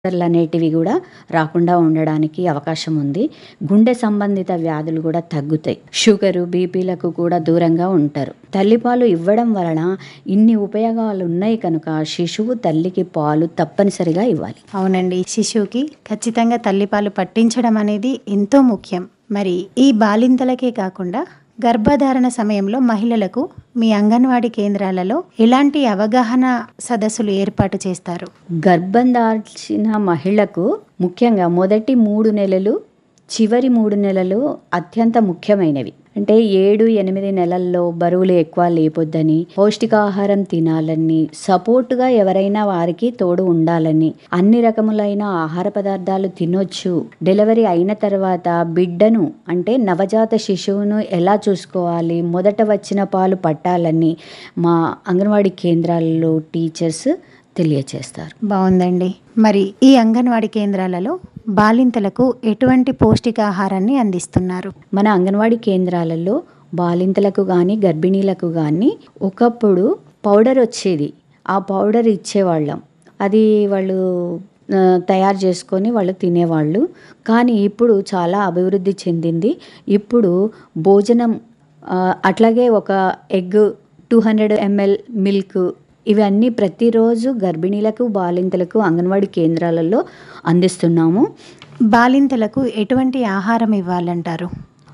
క్యాన్సర్లు అనేటివి కూడా రాకుండా ఉండడానికి అవకాశం ఉంది గుండె సంబంధిత వ్యాధులు కూడా తగ్గుతాయి షుగరు బీపీలకు కూడా దూరంగా ఉంటారు తల్లిపాలు ఇవ్వడం వలన ఇన్ని ఉపయోగాలు ఉన్నాయి కనుక శిశువు తల్లికి పాలు తప్పనిసరిగా ఇవ్వాలి అవునండి శిశువుకి ఖచ్చితంగా తల్లిపాలు పట్టించడం అనేది ఎంతో ముఖ్యం మరి ఈ బాలింతలకే కాకుండా గర్భధారణ సమయంలో మహిళలకు మీ అంగన్వాడీ కేంద్రాలలో ఎలాంటి అవగాహన సదస్సులు ఏర్పాటు చేస్తారు గర్భం దాల్చిన మహిళకు ముఖ్యంగా మొదటి మూడు నెలలు చివరి మూడు నెలలు అత్యంత ముఖ్యమైనవి అంటే ఏడు ఎనిమిది నెలల్లో బరువులు ఎక్కువ లేపొద్దని పౌష్టికాహారం తినాలని సపోర్టుగా ఎవరైనా వారికి తోడు ఉండాలని అన్ని రకములైన ఆహార పదార్థాలు తినొచ్చు డెలివరీ అయిన తర్వాత బిడ్డను అంటే నవజాత శిశువును ఎలా చూసుకోవాలి మొదట వచ్చిన పాలు పట్టాలని మా అంగన్వాడీ కేంద్రాల్లో టీచర్స్ తెలియచేస్తారు బాగుందండి మరి ఈ అంగన్వాడీ కేంద్రాలలో బాలింతలకు ఎటువంటి పౌష్టికాహారాన్ని అందిస్తున్నారు మన అంగన్వాడీ కేంద్రాలలో బాలింతలకు కానీ గర్భిణీలకు కానీ ఒకప్పుడు పౌడర్ వచ్చేది ఆ పౌడర్ ఇచ్చేవాళ్ళం అది వాళ్ళు ఆ, తయారు చేసుకొని వాళ్ళు తినేవాళ్ళు కానీ ఇప్పుడు చాలా అభివృద్ధి చెందింది ఇప్పుడు భోజనం ఆ, అట్లాగే ఒక egg two hundred ML milk ఇవన్నీ ప్రతిరోజు గర్భిణీలకు బాలింతలకు అంగన్వాడీ కేంద్రాలలో అందిస్తున్నాము బాలింతలకు ఎటువంటి ఆహారం ఇవ్వాలంటారు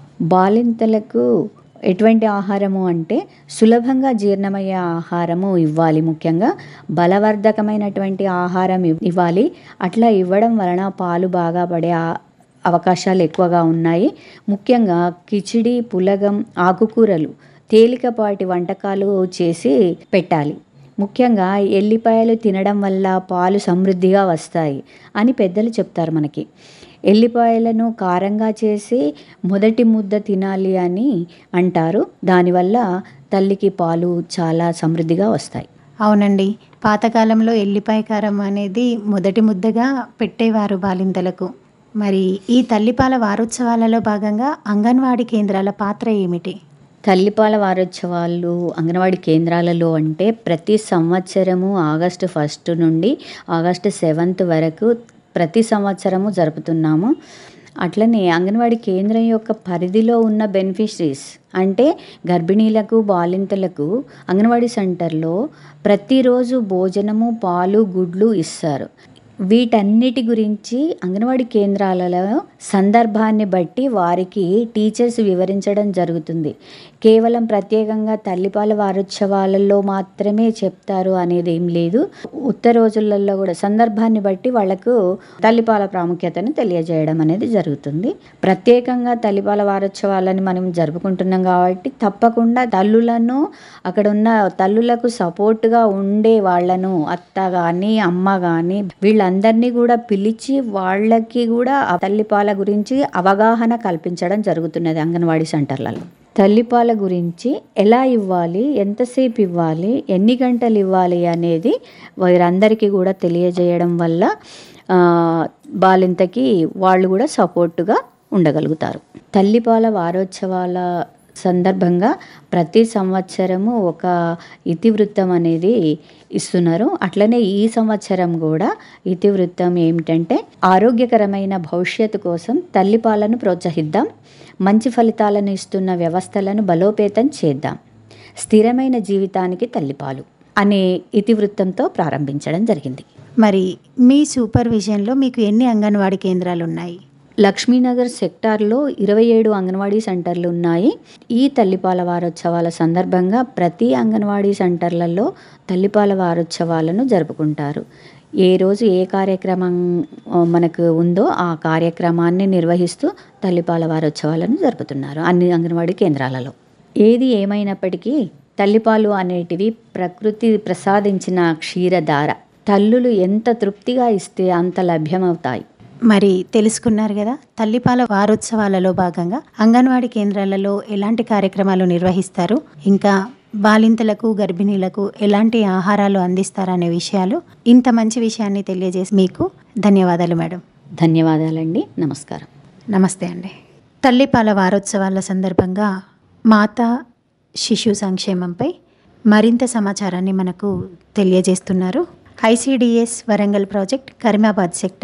బాలింతలకు ఎటువంటి ఆహారము అంటే సులభంగా జీర్ణమయ్యే ఆహారము ఇవ్వాలి ముఖ్యంగా బలవర్ధకమైనటువంటి ఆహారం ఇవ్- ఇవ్వాలి అట్లా ఇవ్వడం వలన పాలు బాగా పడే ఆ- అవకాశాలు ఎక్కువగా ఉన్నాయి ముఖ్యంగా కిచిడి పులగం ఆకుకూరలు తేలికపాటి వంటకాలు చేసి పెట్టాలి ముఖ్యంగా ఎల్లిపాయలు తినడం వల్ల పాలు సమృద్ధిగా వస్తాయి అని పెద్దలు చెప్తారు మనకి ఎల్లిపాయలను కారంగా చేసి మొదటి ముద్ద తినాలి అని అంటారు దానివల్ల తల్లికి పాలు చాలా సమృద్ధిగా వస్తాయి అవునండి పాతకాలంలో ఎల్లిపాయ కారం అనేది మొదటి ముద్దగా పెట్టేవారు బాలింతలకు మరి ఈ తల్లిపాల వారోత్సవాలలో భాగంగా అంగన్వాడీ కేంద్రాల పాత్ర ఏమిటి తల్లిపాల వారోత్సవాలు అంగన్వాడీ కేంద్రాలలో అంటే ప్రతి సంవత్సరము ఆగస్టు ఫస్ట్ నుండి ఆగస్టు సెవెంత్ వరకు ప్రతి సంవత్సరము జరుపుతున్నాము అట్లనే అంగన్వాడీ కేంద్రం యొక్క పరిధిలో ఉన్న బెనిఫిషరీస్ అంటే గర్భిణీలకు బాలింతలకు అంగన్వాడీ సెంటర్లో ప్రతిరోజు భోజనము పాలు గుడ్లు ఇస్తారు వీటన్నిటి గురించి అంగన్వాడీ కేంద్రాలలో సందర్భాన్ని బట్టి వారికి టీచర్స్ వివరించడం జరుగుతుంది కేవలం ప్రత్యేకంగా తల్లిపాల వారోత్సవాలలో మాత్రమే చెప్తారు అనేది ఏం లేదు ఉత్త రోజులలో కూడా సందర్భాన్ని బట్టి వాళ్ళకు తల్లిపాల ప్రాముఖ్యతను తెలియజేయడం అనేది జరుగుతుంది ప్రత్యేకంగా తల్లిపాల వారోత్సవాలని మనం జరుపుకుంటున్నాం కాబట్టి తప్పకుండా తల్లులను అక్కడ ఉన్న తల్లులకు సపోర్ట్గా ఉండే వాళ్ళను అత్త కానీ అమ్మ కానీ వీళ్ళందరినీ కూడా పిలిచి వాళ్ళకి కూడా ఆ తల్లిపాల గురించి అవగాహన కల్పించడం జరుగుతున్నది అంగన్వాడీ సెంటర్లలో తల్లిపాల గురించి ఎలా ఇవ్వాలి ఎంతసేపు ఇవ్వాలి ఎన్ని గంటలు ఇవ్వాలి అనేది వీరందరికీ కూడా తెలియజేయడం వల్ల ఆ, బాలింతకి వాళ్ళు కూడా సపోర్టుగా ఉండగలుగుతారు తల్లిపాల వారోత్సవాల సందర్భంగా ప్రతి సంవత్సరము ఒక ఇతివృత్తం అనేది ఇస్తున్నారు అట్లనే ఈ సంవత్సరం కూడా ఇతివృత్తం ఏమిటంటే ఆరోగ్యకరమైన భవిష్యత్తు కోసం తల్లిపాలను ప్రోత్సహిద్దాం మంచి ఫలితాలను ఇస్తున్న వ్యవస్థలను బలోపేతం చేద్దాం స్థిరమైన జీవితానికి తల్లిపాలు అనే ఇతివృత్తంతో ప్రారంభించడం జరిగింది మరి మీ సూపర్విజన్లో మీకు ఎన్ని అంగన్వాడీ కేంద్రాలు ఉన్నాయి లక్ష్మీనగర్ సెక్టార్లో ఇరవై ఏడు అంగన్వాడీ సెంటర్లు ఉన్నాయి ఈ తల్లిపాల వారోత్సవాల సందర్భంగా ప్రతి అంగన్వాడీ సెంటర్లలో తల్లిపాల వారోత్సవాలను జరుపుకుంటారు ఏ రోజు ఏ కార్యక్రమం ఆ, మనకు ఉందో ఆ కార్యక్రమాన్ని నిర్వహిస్తూ తల్లిపాల వారోత్సవాలను జరుపుతున్నారు అన్ని అంగన్వాడీ కేంద్రాలలో ఏది ఏమైనప్పటికీ తల్లిపాలు అనేటివి ప్రకృతి ప్రసాదించిన క్షీరధార తల్లులు ఎంత తృప్తిగా ఇస్తే అంత లభ్యమవుతాయి మరి తెలుసుకున్నారు కదా తల్లిపాల వారోత్సవాలలో భాగంగా అంగన్వాడీ కేంద్రాలలో ఎలాంటి కార్యక్రమాలు నిర్వహిస్తారు ఇంకా బాలింతలకు గర్భిణీలకు ఎలాంటి ఆహారాలు అందిస్తారనే విషయాలు ఇంత మంచి విషయాన్ని తెలియజేసి మీకు ధన్యవాదాలు మేడం ధన్యవాదాలండి నమస్కారం నమస్తే అండి తల్లిపాల వారోత్సవాల సందర్భంగా మాతా శిశు సంక్షేమంపై మరింత సమాచారాన్ని మనకు తెలియజేస్తున్నారు ICDS Warangal project Karimabad sector